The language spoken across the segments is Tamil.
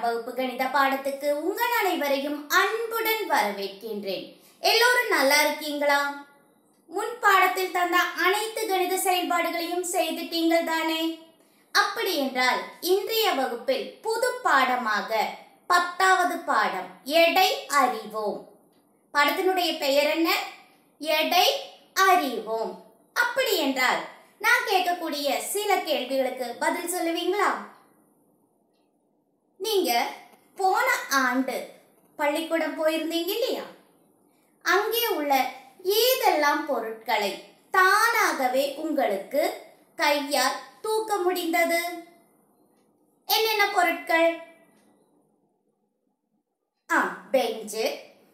வகுப்பு கணித பாடத்துக்கு உங்கள் அனைவரையும் அன்புடன் வரவேற்கின்றேன் எல்லோரும் நல்லா இருக்கீங்களா முன் பாடத்தில் தந்த அனைத்து கணித செயல்பாடுகளையும் செய்துட்டீங்கள் தானே அப்படி என்றால் இன்றைய வகுப்பில் புது பாடமாக பத்தாவது பாடம் எடை அறிவோம் பாடத்தினுடைய பெயர் என்ன எடை அறிவோம் அப்படி என்றால் நான் கேட்கக்கூடிய சில கேள்விகளுக்கு பதில் சொல்லுவீங்களா நீங்க போன ஆண்டு பள்ளிக்கூடம் போயிருந்தீங்க இல்லையா அங்கே உள்ள ஏதெல்லாம் பொருட்களை தானாகவே உங்களுக்கு கையால் தூக்க முடிந்தது என்னென்ன பொருட்கள் ஆ பெஞ்சு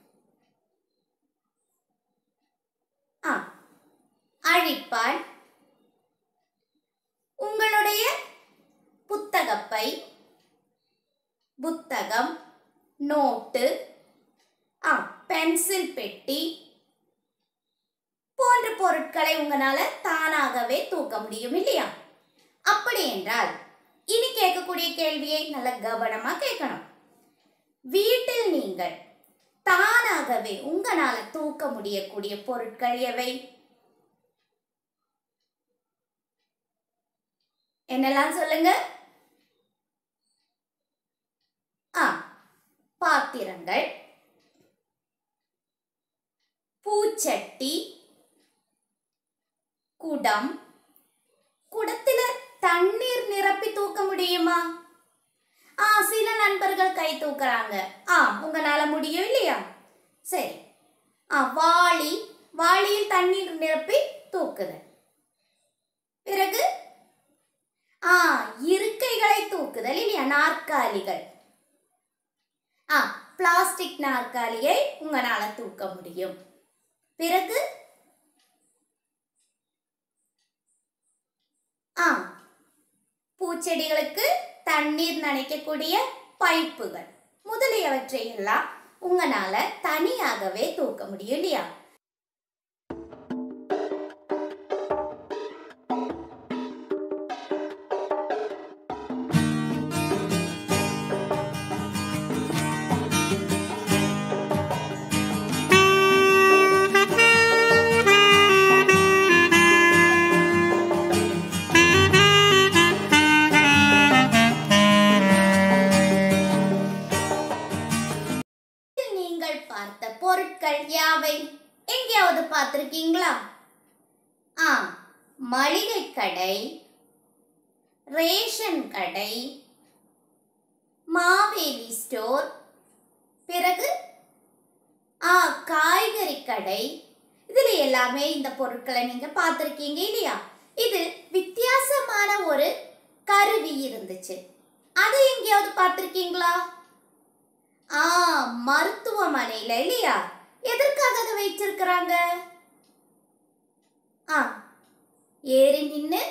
ஆ அழிப்பான் உங்களுடைய புத்தகப்பை புத்தகம் நோட்டு ஆ பென்சில் பெட்டி போன்ற பொருட்களை உங்களால தானாகவே தூக்க முடியும் இல்லையா அப்படி என்றால் இனி கேட்கக்கூடிய கேள்வியை நல்ல கவனமா கேட்கணும் வீட்டில் நீங்கள் தானாகவே உங்களால தூக்க முடியக்கூடிய பொருட்கள் எவை என்னெல்லாம் சொல்லுங்க ஆ பாத்திரங்கள் பூச்சட்டி குடம் குடத்துல தண்ணீர் நிரப்பி தூக்க முடியுமா ஆ சில நண்பர்கள் கை தூக்குறாங்க ஆ உங்களால முடியும் இல்லையா சரி ஆ வாளி வாளியில் தண்ணீர் நிரப்பி தூக்குது பிறகு ஆ இருக்கைகளை தூக்குதல் இல்லையா நாற்காலிகள் ஆ பிளாஸ்டிக் நாற்காலியை உங்களால தூக்க முடியும் பிறகு ஆ பூச்செடிகளுக்கு தண்ணீர் நனைக்கக்கூடிய பைப்புகள் முதலியவற்றை எல்லாம் உங்களால தனியாகவே தூக்க முடியும் இல்லையா நீங்கள் பார்த்த பொருட்கள் யாவை எங்கேயாவது பார்த்திருக்கீங்களா ஆ மளிகை கடை ரேஷன் கடை மாவேலி ஸ்டோர் பிறகு ஆ காய்கறி கடை இதுல எல்லாமே இந்த பொருட்களை நீங்க பார்த்திருக்கீங்க இல்லையா இது வித்தியாசமான ஒரு கருவி இருந்துச்சு அதை எங்கேயாவது பார்த்திருக்கீங்களா ஆ மருத்துவமனையில இல்லையா எதற்காக அதை வைச்சிருக்கிறாங்க ஆ ஏறி நின்னு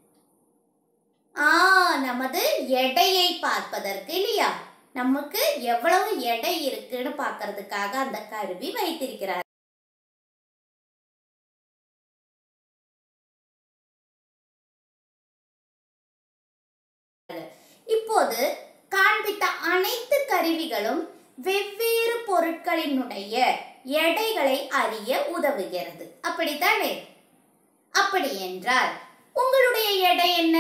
ஆ நமது எடையை பார்ப்பதற்கு இல்லையா நமக்கு எவ்வளவு எடை இருக்குன்னு பார்க்கிறதுக்காக அந்த கருவி வைத்திருக்கிறார் இப்போது காண்பித்த அனைத்து கருவிகளும் வெவ்வேறு பொருட்களினுடைய எடைகளை அறிய உதவுகிறது அப்படித்தானே அப்படி என்றால் உங்களுடைய எடை என்ன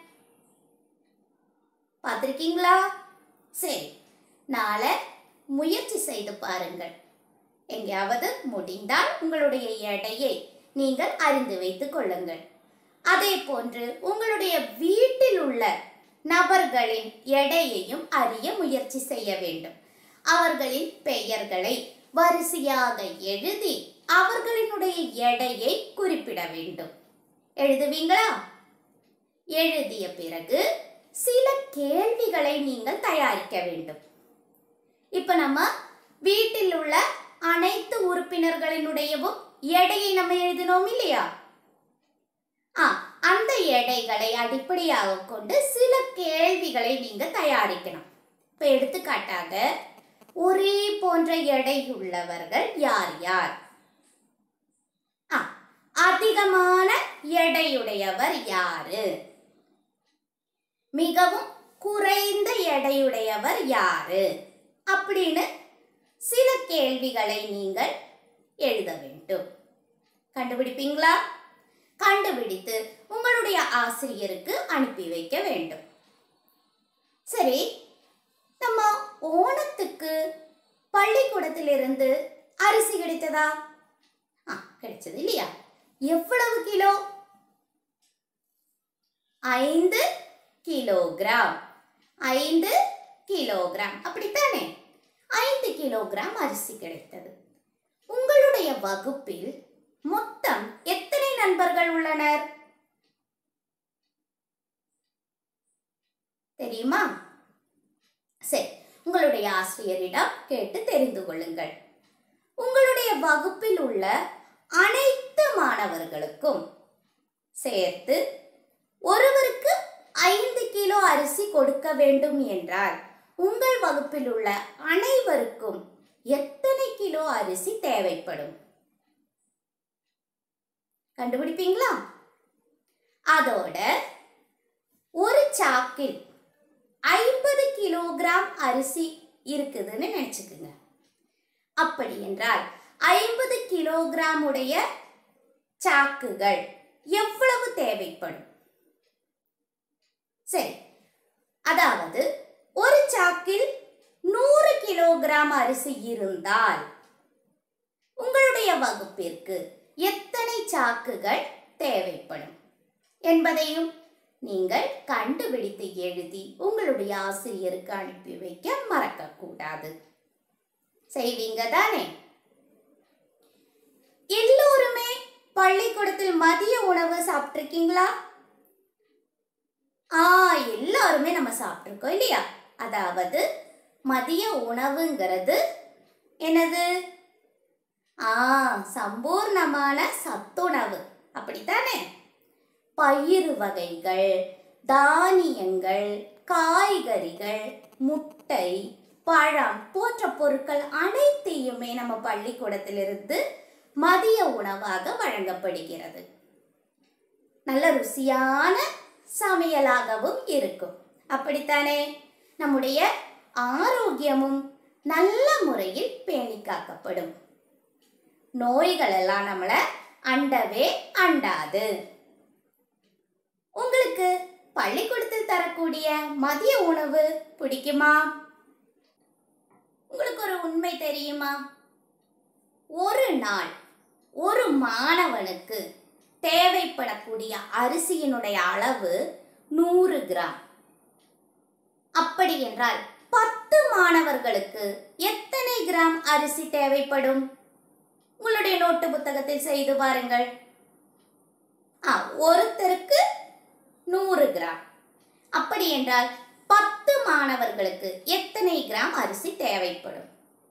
பார்த்திருக்கீங்களா சரி நாளை முயற்சி செய்து பாருங்கள் எங்கேயாவது முடிந்தால் உங்களுடைய எடையை நீங்கள் அறிந்து வைத்துக் கொள்ளுங்கள் அதே போன்று உங்களுடைய வீட்டில் உள்ள நபர்களின் எடையையும் அறிய முயற்சி செய்ய வேண்டும் அவர்களின் பெயர்களை வரிசையாக எழுதி அவர்களினுடைய எடையை குறிப்பிட வேண்டும் எழுதுவீங்களா எழுதிய பிறகு சில கேள்விகளை நீங்கள் தயாரிக்க வேண்டும் இப்ப நம்ம வீட்டில் உள்ள அனைத்து உறுப்பினர்களினுடையவும் எடையை நம்ம எழுதினோம் இல்லையா ஆ அந்த எடைகளை அடிப்படையாக கொண்டு சில கேள்விகளை நீங்க தயாரிக்கணும் இப்ப எடுத்துக்காட்டாக ஒரே போன்ற எடை உள்ளவர்கள் யார் யார் ஆ, அதிகமான எடையுடையவர் யாரு மிகவும் குறைந்த எடையுடையவர் யாரு அப்படின்னு சில கேள்விகளை நீங்கள் எழுத வேண்டும் கண்டுபிடிப்பீங்களா கண்டுபிடித்து உங்களுடைய ஆசிரியருக்கு அனுப்பி வைக்க வேண்டும் சரி நம்ம ஓணத்துக்கு பள்ளிக்கூடத்திலிருந்து அரிசி கிடைத்ததா ஆ கிடைச்சது இல்லையா எவ்வளவு கிலோ ஐந்து கிலோகிராம் ஐந்து கிலோகிராம் அப்படித்தானே ஐந்து கிலோகிராம் அரிசி கிடைத்தது உங்களுடைய வகுப்பில் மொத்தம் எத்தனை நண்பர்கள் உள்ளனர் தெரியுமா சரி உங்களுடைய ஆசிரியரிடம் கேட்டு தெரிந்து கொள்ளுங்கள் உங்களுடைய வகுப்பில் உள்ள அனைத்து மாணவர்களுக்கும் சேர்த்து ஒருவருக்கு ஐந்து கிலோ அரிசி கொடுக்க வேண்டும் என்றால் உங்கள் வகுப்பில் உள்ள அனைவருக்கும் எத்தனை கிலோ அரிசி தேவைப்படும் கண்டுபிடிப்பீங்களா அதோட ஒரு சாக்கில் ஐம்பது கிலோகிராம் அரிசி இருக்குதுன்னு நினைச்சுக்குங்க அப்படி என்றால் ஐம்பது கிலோகிராம் உடைய சாக்குகள் எவ்வளவு தேவைப்படும் சரி அதாவது ஒரு சாக்கில் நூறு கிலோகிராம் அரிசி இருந்தால் உங்களுடைய வகுப்பிற்கு எத்தனை சாக்குகள் தேவைப்படும் என்பதையும் நீங்கள் கண்டுபிடித்து எழுதி உங்களுடைய ஆசிரியருக்கு அனுப்பி வைக்க மறக்கக்கூடாது செய்வீங்க தானே எல்லோருமே பள்ளிக்கூடத்தில் மதிய உணவு சாப்பிட்ருக்கீங்களா ஆ எல்லாருமே நம்ம சாப்பிட்ருக்கோம் இல்லையா அதாவது மதிய உணவுங்கிறது என்னது ஆ சம்பூர்ணமான சத்துணவு அப்படித்தானே பயிறு வகைகள் தானியங்கள் காய்கறிகள் முட்டை பழம் போன்ற பொருட்கள் அனைத்தையுமே நம்ம பள்ளிக்கூடத்திலிருந்து மதிய உணவாக வழங்கப்படுகிறது நல்ல ருசியான சமையலாகவும் இருக்கும் அப்படித்தானே நம்முடைய ஆரோக்கியமும் நல்ல முறையில் பேணி காக்கப்படும் நோய்கள் எல்லாம் நம்மளை அண்டவே அண்டாது உங்களுக்கு பள்ளிக்கூடத்தில் தரக்கூடிய மதிய உணவு பிடிக்குமா உங்களுக்கு ஒரு உண்மை தெரியுமா ஒரு நாள் ஒரு மாணவனுக்கு தேவைப்படக்கூடிய அரிசியினுடைய அளவு நூறு கிராம் அப்படி என்றால் பத்து மாணவர்களுக்கு எத்தனை கிராம் அரிசி தேவைப்படும் உங்களுடைய நோட்டு புத்தகத்தில் செய்து பாருங்கள் ஆ ஒருத்தருக்கு நூறு கிராம் அப்படி என்றால் பத்து மாணவர்களுக்கு எத்தனை கிராம் அரிசி தேவைப்படும்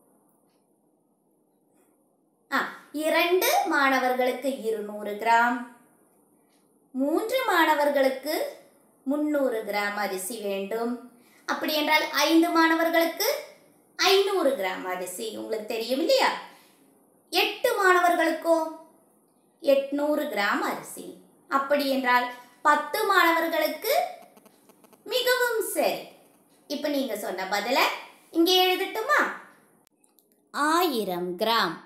ஆ இரண்டு மாணவர்களுக்கு இருநூறு கிராம் மூன்று மாணவர்களுக்கு முன்னூறு கிராம் அரிசி வேண்டும் அப்படி என்றால் ஐந்து மாணவர்களுக்கு ஐநூறு கிராம் அரிசி உங்களுக்கு தெரியும் இல்லையா எட்டு மாணவர்களுக்கோ எட்நூறு கிராம் அரிசி அப்படி என்றால் பத்து மாணவர்களுக்கு மிகவும் சரி இப்போ நீங்க சொன்ன பதில இங்கே எழுதட்டுமா ஆயிரம் கிராம்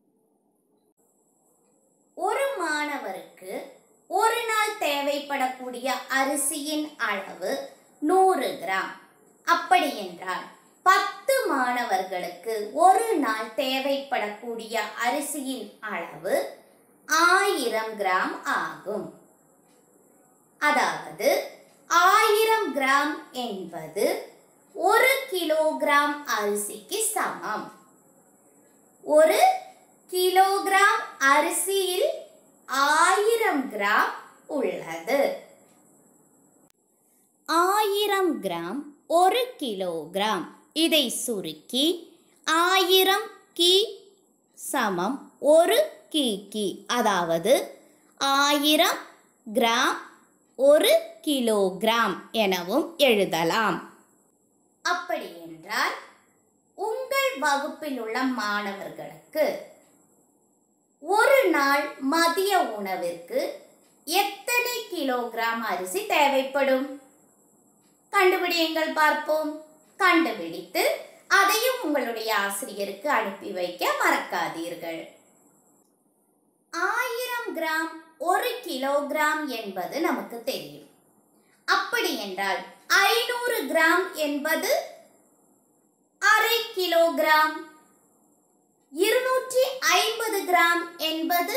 ஒரு மாணவருக்கு ஒரு நாள் தேவைப்படக்கூடிய அரிசியின் அளவு நூறு கிராம் அப்படி என்றால் பத்து மாணவர்களுக்கு ஒரு நாள் தேவைப்படக்கூடிய அரிசியின் அளவு ஆயிரம் கிராம் ஆகும் அதாவது ஆயிரம் கிராம் என்பது ஒரு கிலோகிராம் அரிசிக்கு சமம் ஒரு கிலோகிராம் அரிசியில் ஆயிரம் கிராம் உள்ளது ஆயிரம் கிராம் ஒரு கிலோகிராம் இதை சுருக்கி ஆயிரம் கி சமம் ஒரு கி அதாவது ஆயிரம் கிராம் ஒரு கிலோகிராம் எனவும் எழுதலாம் அப்படி என்றால் உங்கள் வகுப்பில் உள்ள மாணவர்களுக்கு ஒரு நாள் மதிய உணவிற்கு எத்தனை கிலோகிராம் அரிசி தேவைப்படும் கண்டுபிடியுங்கள் பார்ப்போம் கண்டுபிடித்து அதையும் உங்களுடைய ஆசிரியருக்கு அனுப்பி வைக்க மறக்காதீர்கள் ஆயிரம் கிராம் ஒரு கிலோகிராம் என்பது நமக்கு தெரியும் அப்படி என்றால் ஐநூறு கிராம் என்பது அரை கிலோகிராம் இருநூற்றி ஐம்பது கிராம் என்பது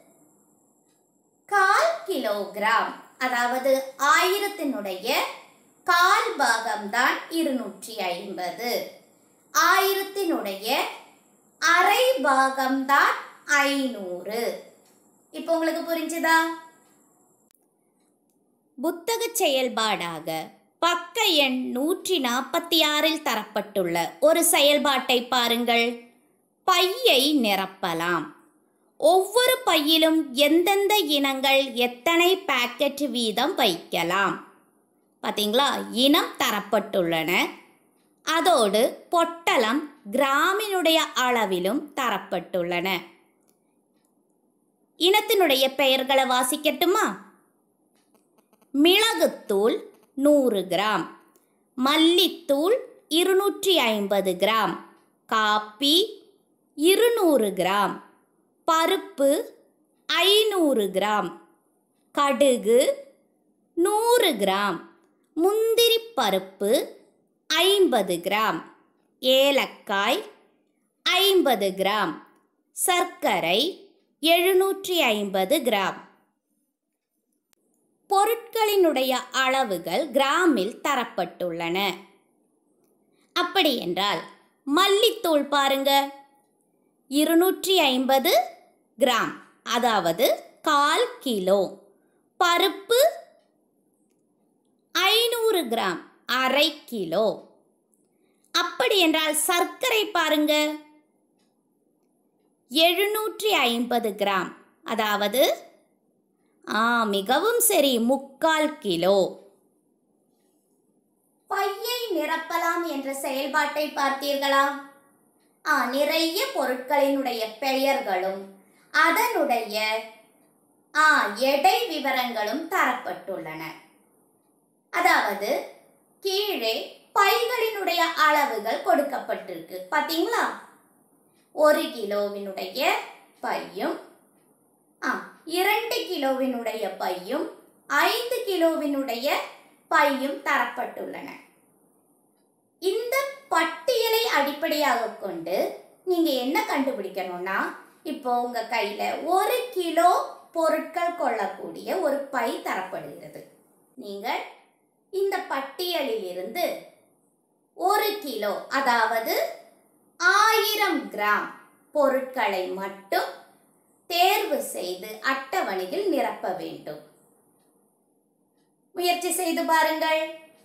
கால் கிலோகிராம் அதாவது ஆயிரத்தினுடைய கால் பாகம்தான் இருநூற்றி ஐம்பது ஆயிரத்தினுடைய அரை பாகம்தான் ஐநூறு இப்போ உங்களுக்கு புரிஞ்சுதா புத்தக செயல்பாடாக பக்க எண் நூற்றி நாற்பத்தி ஆறில் தரப்பட்டுள்ள ஒரு செயல்பாட்டை பாருங்கள் பையை நிரப்பலாம் ஒவ்வொரு பையிலும் எந்தெந்த இனங்கள் எத்தனை பாக்கெட் வீதம் வைக்கலாம் பார்த்தீங்களா இனம் தரப்பட்டுள்ளன அதோடு பொட்டலம் கிராமினுடைய அளவிலும் தரப்பட்டுள்ளன இனத்தினுடைய பெயர்களை வாசிக்கட்டுமா மிளகுத்தூள் நூறு கிராம் மல்லித்தூள் இருநூற்றி ஐம்பது கிராம் காப்பி இருநூறு கிராம் பருப்பு ஐநூறு கிராம் கடுகு நூறு கிராம் முந்திரி பருப்பு ஐம்பது கிராம் ஏலக்காய் ஐம்பது கிராம் சர்க்கரை எழுநூற்றி ஐம்பது கிராம் பொருட்களினுடைய அளவுகள் கிராமில் தரப்பட்டுள்ளன அப்படி என்றால் மல்லித்தூள் பாருங்க இருநூற்றி ஐம்பது கிராம் அதாவது கால் கிலோ பருப்பு ஐநூறு கிராம் அரை கிலோ அப்படி என்றால் சர்க்கரை பாருங்க எழுநூற்றி ஐம்பது கிராம் அதாவது ஆ மிகவும் சரி முக்கால் கிலோ பையை நிரப்பலாம் என்ற செயல்பாட்டை பார்த்தீர்களா ஆ நிறைய பொருட்களினுடைய பெயர்களும் அதனுடைய ஆ எடை விவரங்களும் தரப்பட்டுள்ளன அதாவது கீழே பைகளினுடைய அளவுகள் கொடுக்கப்பட்டிருக்கு பாத்தீங்களா ஒரு கிலோவினுடைய பையும் ஆ இரண்டு கிலோவினுடைய பையும் ஐந்து கிலோவினுடைய பையும் தரப்பட்டுள்ளன இந்த பட்டியலை அடிப்படையாக கொண்டு நீங்க என்ன கண்டுபிடிக்கணும்னா இப்போ உங்க கையில ஒரு கிலோ பொருட்கள் கொள்ளக்கூடிய ஒரு பை தரப்படுகிறது நீங்கள் இந்த பட்டியலில் இருந்து ஒரு கிலோ அதாவது ஆயிரம் கிராம் பொருட்களை மட்டும் தேர்வு செய்து அட்டவணையில் நிரப்ப வேண்டும் முயற்சி செய்து பாருங்கள்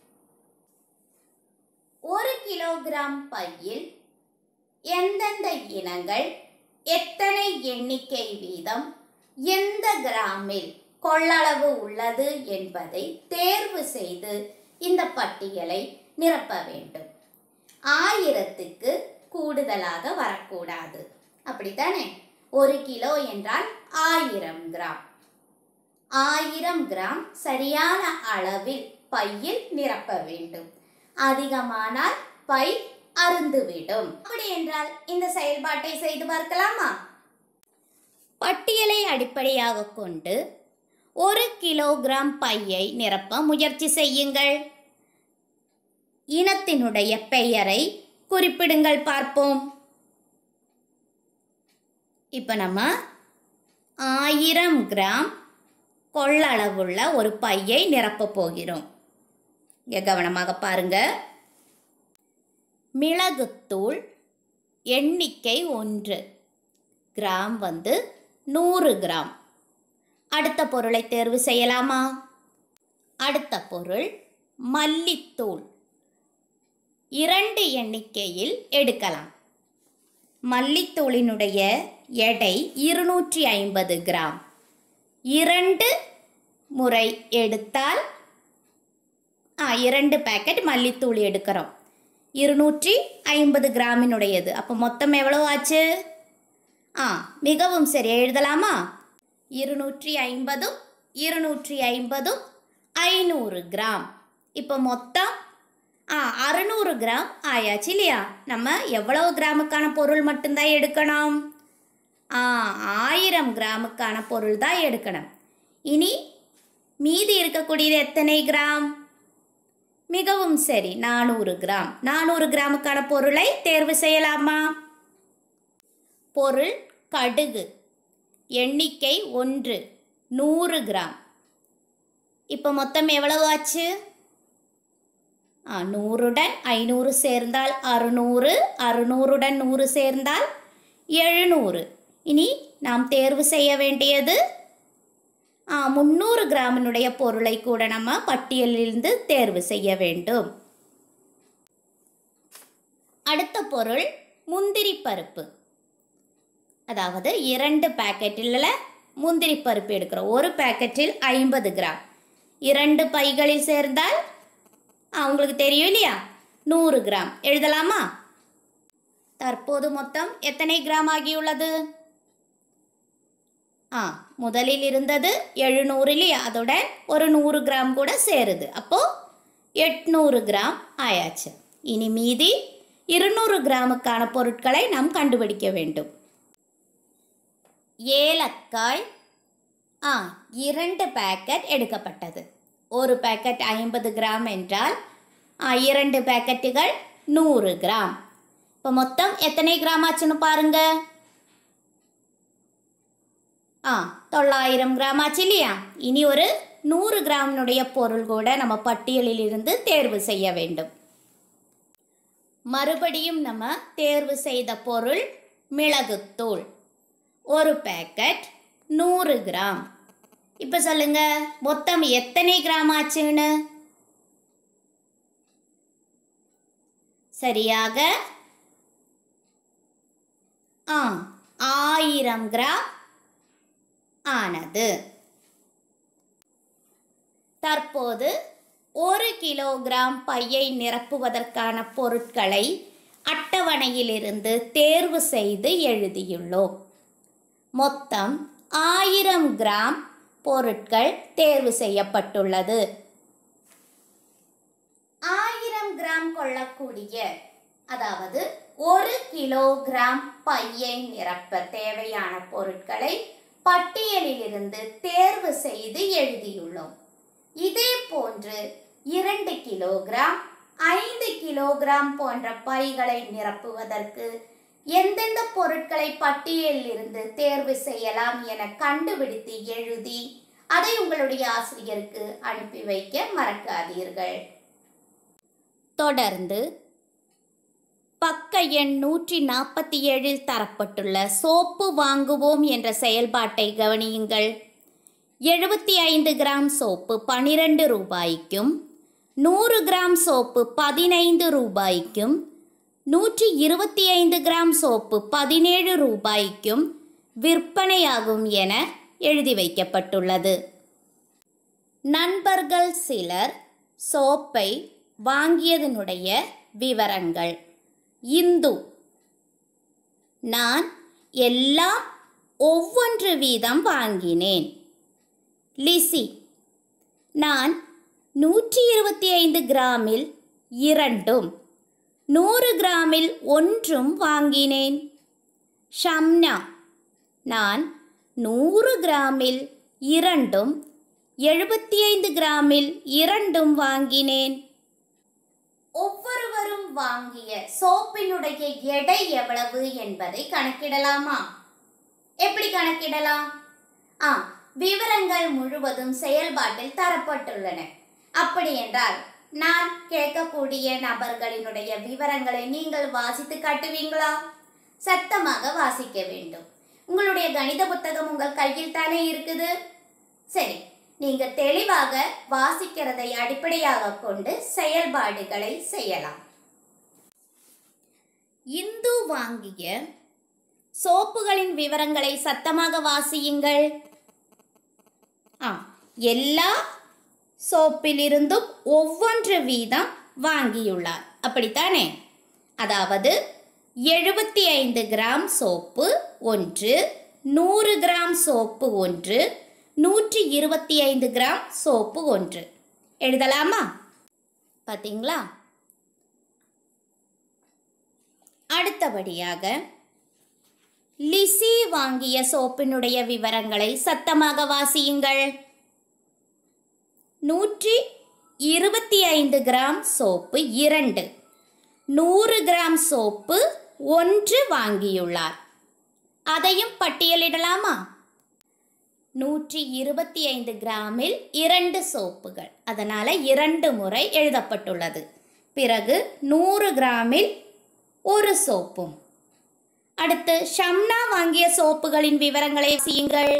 ஒரு கிலோகிராம் பையில் எந்தெந்த இனங்கள் எத்தனை எண்ணிக்கை வீதம் எந்த கிராமில் கொள்ளளவு உள்ளது என்பதை தேர்வு செய்து இந்த பட்டியலை நிரப்ப வேண்டும் ஆயிரத்துக்கு கூடுதலாக வரக்கூடாது அப்படித்தானே ஒரு கிலோ என்றால் ஆயிரம் கிராம் ஆயிரம் கிராம் சரியான அளவில் பையில் நிரப்ப வேண்டும் அதிகமானால் பை அருந்துவிடும் அப்படி என்றால் இந்த செயல்பாட்டை செய்து பார்க்கலாமா பட்டியலை அடிப்படையாக கொண்டு ஒரு கிலோகிராம் பையை நிரப்ப முயற்சி செய்யுங்கள் இனத்தினுடைய பெயரை குறிப்பிடுங்கள் பார்ப்போம் இப்போ நம்ம ஆயிரம் கிராம் கொள்ளளவுள்ள ஒரு பையை நிரப்பப் போகிறோம் இங்க கவனமாக பாருங்க மிளகுத்தூள் எண்ணிக்கை ஒன்று கிராம் வந்து நூறு கிராம் அடுத்த பொருளை தேர்வு செய்யலாமா அடுத்த பொருள் மல்லித்தூள் இரண்டு எண்ணிக்கையில் எடுக்கலாம் மல்லித்தூளினுடைய எடை இருநூற்றி ஐம்பது கிராம் இரண்டு முறை எடுத்தால் ஆ இரண்டு பேக்கெட் மல்லித்தூள் எடுக்கிறோம் இருநூற்றி ஐம்பது கிராமினுடையது அப்போ மொத்தம் எவ்வளோ ஆச்சு ஆ மிகவும் சரி எழுதலாமா இருநூற்றி ஐம்பதும் இருநூற்றி ஐம்பதும் ஐநூறு கிராம் இப்போ மொத்தம் ஆ அறுநூறு கிராம் ஆயாச்சு இல்லையா நம்ம எவ்வளவு கிராமுக்கான பொருள் மட்டும்தான் எடுக்கணும் ஆ ஆயிரம் கிராமுக்கான பொருள் தான் எடுக்கணும் இனி மீதி இருக்கக்கூடியது எத்தனை கிராம் மிகவும் சரி நானூறு கிராம் நானூறு கிராமுக்கான பொருளை தேர்வு செய்யலாமா பொருள் கடுகு எண்ணிக்கை ஒன்று நூறு கிராம் இப்போ மொத்தம் எவ்வளவு ஆச்சு ஆ நூறுடன் ஐநூறு சேர்ந்தால் அறுநூறு அறுநூறுடன் நூறு சேர்ந்தால் எழுநூறு இனி நாம் தேர்வு செய்ய வேண்டியது ஆ முந்நூறு கிராமினுடைய பொருளை கூட நம்ம பட்டியலிலிருந்து தேர்வு செய்ய வேண்டும் அடுத்த பொருள் முந்திரி பருப்பு அதாவது இரண்டு பாக்கெட்டில் முந்திரி பருப்பு எடுக்கிறோம் ஒரு பாக்கெட்டில் ஐம்பது கிராம் இரண்டு பைகளில் சேர்ந்தால் ஆ, உங்களுக்கு தெரியும் இல்லையா நூறு கிராம் எழுதலாமா தற்போது மொத்தம் எத்தனை கிராம் ஆகியுள்ளது ஆ முதலில் இருந்தது எழுநூறு இல்லையா அதோட ஒரு நூறு கிராம் கூட சேருது அப்போ எட்நூறு கிராம் ஆயாச்சு இனி மீதி இருநூறு கிராமுக்கான பொருட்களை நாம் கண்டுபிடிக்க வேண்டும் ஏலக்காய் ஆ இரண்டு பேக்கெட் எடுக்கப்பட்டது ஒரு பேக்கெட் ஐம்பது கிராம் என்றால் ஆ, இரண்டு பேக்கெட்டுகள் நூறு கிராம் இப்போ மொத்தம் எத்தனை கிராம் ஆச்சுன்னு பாருங்க ஆ தொள்ளாயிரம் கிராம் ஆச்சு இல்லையா இனி ஒரு நூறு கிராமினுடைய பொருள் கூட நம்ம பட்டியலில் இருந்து தேர்வு செய்ய வேண்டும் மறுபடியும் நம்ம தேர்வு செய்த பொருள் மிளகுத்தூள் ஒரு பேக்கெட் நூறு கிராம் இப்போ சொல்லுங்க மொத்தம் எத்தனை கிராம் ஆச்சுன்னு சரியாக ஆ ஆயிரம் கிராம் ஆனது தற்போது ஒரு கிலோகிராம் பையை நிரப்புவதற்கான பொருட்களை அட்டவணையிலிருந்து தேர்வு செய்து எழுதியுள்ளோம் மொத்தம் ஆயிரம் கிராம் பொருட்கள் தேர்வு செய்யப்பட்டுள்ளது ஆயிரம் கிராம் கொள்ளக்கூடிய அதாவது ஒரு கிலோகிராம் பையை நிரப்ப தேவையான பொருட்களை பட்டியலிலிருந்து தேர்வு செய்து எழுதியுள்ளோம் இதே போன்று இரண்டு கிலோகிராம் ஐந்து கிலோகிராம் போன்ற பைகளை நிரப்புவதற்கு எந்தெந்த பொருட்களை பட்டியலில் இருந்து தேர்வு செய்யலாம் என கண்டுபிடித்து எழுதி அதை உங்களுடைய ஆசிரியருக்கு அனுப்பி வைக்க மறக்காதீர்கள் தொடர்ந்து பக்க எண் நூற்றி நாற்பத்தி ஏழில் தரப்பட்டுள்ள சோப்பு வாங்குவோம் என்ற செயல்பாட்டை கவனியுங்கள் எழுபத்தி ஐந்து கிராம் சோப்பு பனிரெண்டு ரூபாய்க்கும் நூறு கிராம் சோப்பு பதினைந்து ரூபாய்க்கும் நூற்றி இருபத்தி ஐந்து கிராம் சோப்பு பதினேழு ரூபாய்க்கும் விற்பனையாகும் என எழுதி வைக்கப்பட்டுள்ளது நண்பர்கள் சிலர் சோப்பை வாங்கியதனுடைய விவரங்கள் இந்து நான் எல்லாம் ஒவ்வொன்று வீதம் வாங்கினேன் லிசி நான் நூற்றி இருபத்தி ஐந்து கிராமில் இரண்டும் நூறு கிராமில் ஒன்றும் வாங்கினேன் ஷம்னா நான் நூறு கிராமில் இரண்டும் எழுபத்தி ஐந்து கிராமில் இரண்டும் வாங்கினேன் ஒவ்வொருவரும் வாங்கிய சோப்பினுடைய எடை எவ்வளவு என்பதை கணக்கிடலாமா எப்படி கணக்கிடலாம் ஆ விவரங்கள் முழுவதும் செயல்பாட்டில் தரப்பட்டுள்ளன அப்படி என்றால் நான் கேட்கக்கூடிய நபர்களினுடைய விவரங்களை நீங்கள் வாசித்து காட்டுவீங்களா சத்தமாக வாசிக்க வேண்டும் உங்களுடைய கணித புத்தகம் உங்கள் கையில் தானே இருக்குது சரி நீங்க தெளிவாக வாசிக்கிறதை அடிப்படையாக கொண்டு செயல்பாடுகளை செய்யலாம் இந்து வாங்கிய சோப்புகளின் விவரங்களை சத்தமாக வாசியுங்கள் ஆ எல்லா சோப்பிலிருந்தும் ஒவ்வொன்று வீதம் வாங்கியுள்ளார் அப்படித்தானே அதாவது எழுபத்தி ஐந்து கிராம் சோப்பு ஒன்று நூறு கிராம் சோப்பு ஒன்று நூற்றி இருபத்தி ஐந்து கிராம் சோப்பு ஒன்று எழுதலாமா பார்த்தீங்களா அடுத்தபடியாக லிசி வாங்கிய சோப்பினுடைய விவரங்களை சத்தமாக வாசியுங்கள் நூற்றி இருபத்தி ஐந்து கிராம் சோப்பு இரண்டு நூறு கிராம் சோப்பு ஒன்று வாங்கியுள்ளார் அதையும் பட்டியலிடலாமா நூற்றி இருபத்தி ஐந்து கிராமில் இரண்டு சோப்புகள் அதனால் இரண்டு முறை எழுதப்பட்டுள்ளது பிறகு நூறு கிராமில் ஒரு சோப்பும் அடுத்து ஷம்னா வாங்கிய சோப்புகளின் விவரங்களை செய்யுங்கள்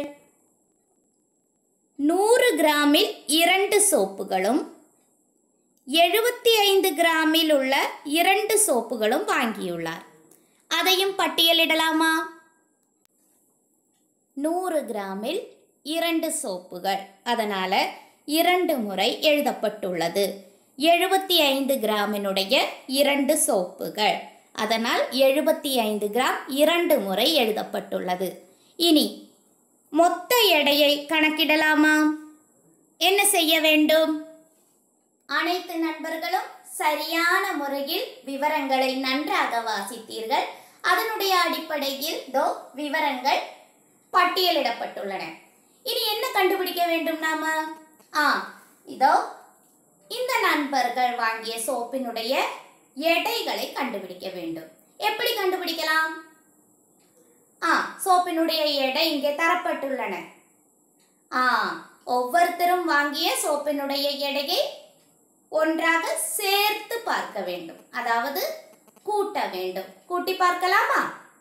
நூறு கிராமில் இரண்டு சோப்புகளும் எழுபத்தி ஐந்து கிராமில் உள்ள இரண்டு சோப்புகளும் வாங்கியுள்ளார் அதையும் பட்டியலிடலாமா நூறு கிராமில் இரண்டு சோப்புகள் அதனால் இரண்டு முறை எழுதப்பட்டுள்ளது எழுபத்தி ஐந்து கிராமினுடைய இரண்டு சோப்புகள் அதனால் எழுபத்தி ஐந்து கிராம் இரண்டு முறை எழுதப்பட்டுள்ளது இனி மொத்த எடையை கணக்கிடலாமா என்ன செய்ய வேண்டும் அனைத்து நண்பர்களும் சரியான முறையில் விவரங்களை நன்றாக வாசித்தீர்கள் அதனுடைய அடிப்படையில் தோ விவரங்கள் பட்டியலிடப்பட்டுள்ளன இனி என்ன கண்டுபிடிக்க வேண்டும் நாம ஆ இதோ இந்த நண்பர்கள் வாங்கிய சோப்பினுடைய எடைகளை கண்டுபிடிக்க வேண்டும் எப்படி கண்டுபிடிக்கலாம் ஆ சோப்பினுடைய எடை இங்கே தரப்பட்டுள்ளன ஆ ஒவ்வொருத்தரும் வாங்கிய சோப்பினுடைய எடையை ஒன்றாக சேர்த்து பார்க்க வேண்டும் அதாவது கூட்ட வேண்டும் கூட்டி பார்க்கலாமா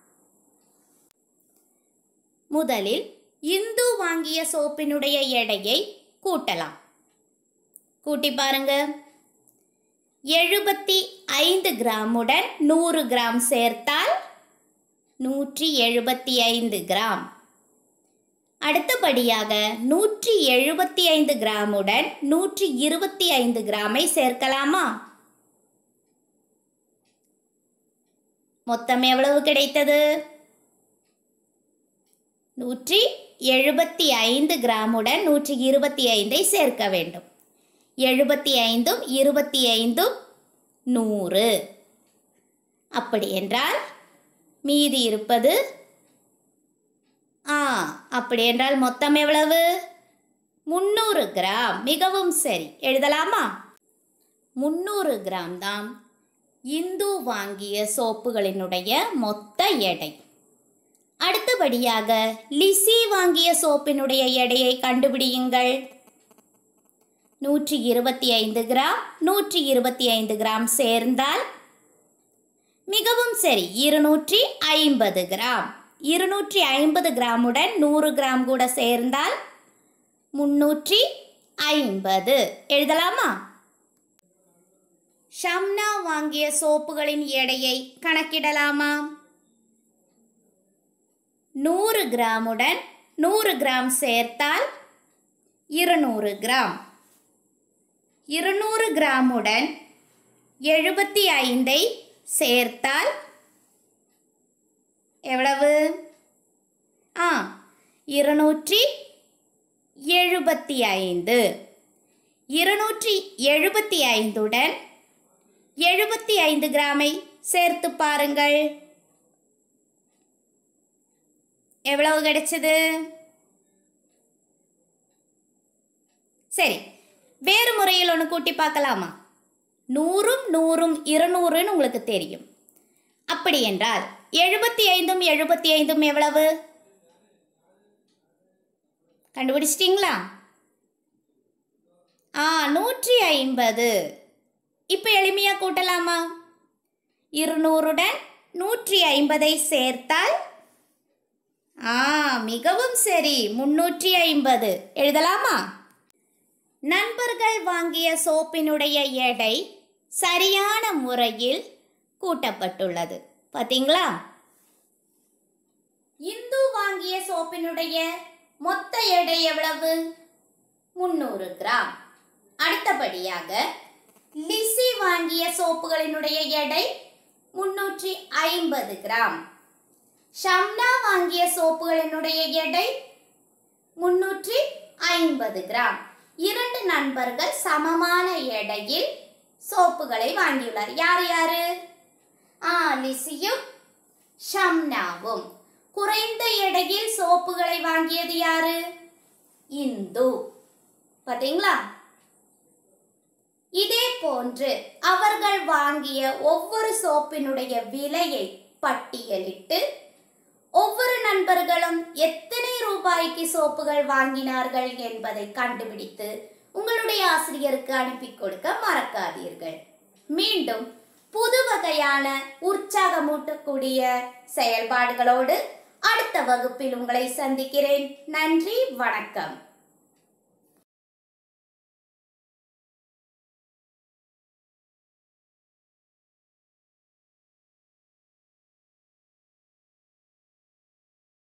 முதலில் இந்து வாங்கிய சோப்பினுடைய எடையை கூட்டலாம் கூட்டி பாருங்க எழுபத்தி ஐந்து கிராமுடன் நூறு கிராம் சேர்த்தால் நூற்றி எழுபத்தி ஐந்து கிராம் அடுத்தபடியாக நூற்றி எழுபத்தி ஐந்து கிராமுடன் நூற்றி இருபத்தி ஐந்து கிராமை சேர்க்கலாமா மொத்தம் எவ்வளவு கிடைத்தது நூற்றி எழுபத்தி ஐந்து கிராமுடன் நூற்றி இருபத்தி ஐந்தை சேர்க்க வேண்டும் எழுபத்தி ஐந்தும் இருபத்தி ஐந்தும் நூறு அப்படி என்றால் மீதி இருப்பது ஆ அப்படி என்றால் மொத்தம் எவ்வளவு முந்நூறு கிராம் மிகவும் சரி எழுதலாமா முந்நூறு கிராம் தான் இந்து வாங்கிய சோப்புகளினுடைய மொத்த எடை அடுத்தபடியாக லிசி வாங்கிய சோப்பினுடைய எடையை கண்டுபிடியுங்கள் நூற்றி இருபத்தி ஐந்து கிராம் நூற்றி இருபத்தி ஐந்து கிராம் சேர்ந்தால் மிகவும் சரி இருநூற்றி ஐம்பது கிராம் இருநூற்றி ஐம்பது கிராமுடன் நூறு கிராம் கூட சேர்ந்தால் முன்னூற்றி ஐம்பது எழுதலாமா ஷம்னா வாங்கிய சோப்புகளின் எடையை கணக்கிடலாமா நூறு கிராமுடன் நூறு கிராம் சேர்த்தால் இருநூறு கிராம் இருநூறு கிராமுடன் எழுபத்தி ஐந்தை சேர்த்தால் எவ்வளவு ஆ இருநூற்றி எழுபத்தி ஐந்து இருநூற்றி எழுபத்தி ஐந்துடன் எழுபத்தி ஐந்து கிராமை சேர்த்து பாருங்கள் எவ்வளவு கிடைச்சது சரி வேறு முறையில் ஒன்று கூட்டி பார்க்கலாமா நூறும் நூறும் இருநூறுன்னு உங்களுக்கு தெரியும் அப்படி என்றால் எழுபத்தி ஐந்தும் எழுபத்தி ஐந்தும் எவ்வளவு கண்டுபிடிச்சிட்டிங்களா ஆ நூற்றி ஐம்பது இப்போ எளிமையாக கூட்டலாமா இருநூறுடன் நூற்றி ஐம்பதை சேர்த்தால் ஆ மிகவும் சரி முன்னூற்றி ஐம்பது எழுதலாமா நண்பர்கள் வாங்கிய சோப்பினுடைய எடை சரியான முறையில் கூட்டப்பட்டுள்ளது பாத்தீங்களா இந்து வாங்கிய சோப்பினுடைய மொத்த எடை எவ்வளவு முந்நூறு கிராம் அடுத்தபடியாக லிசி வாங்கிய சோப்புகளினுடைய எடை முன்னூற்றி ஐம்பது கிராம் ஷம்னா வாங்கிய சோப்புகளினுடைய எடை முன்னூற்றி ஐம்பது கிராம் இரண்டு நண்பர்கள் சமமான எடையில் சோப்புகளை வாங்கியுள்ளார் யார் யாரு ஆ லிசியும் ஷம்னாவும் குறைந்த எடையில் சோப்புகளை வாங்கியது யாரு இந்து பாத்தீங்களா இதே போன்று அவர்கள் வாங்கிய ஒவ்வொரு சோப்பினுடைய விலையை பட்டியலிட்டு ஒவ்வொரு நண்பர்களும் எத்தனை ரூபாய்க்கு சோப்புகள் வாங்கினார்கள் என்பதை கண்டுபிடித்து உங்களுடைய ஆசிரியருக்கு அனுப்பி கொடுக்க மறக்காதீர்கள் மீண்டும் புது வகையான உற்சாகமூட்டக்கூடிய செயல்பாடுகளோடு அடுத்த வகுப்பில் உங்களை சந்திக்கிறேன் நன்றி வணக்கம்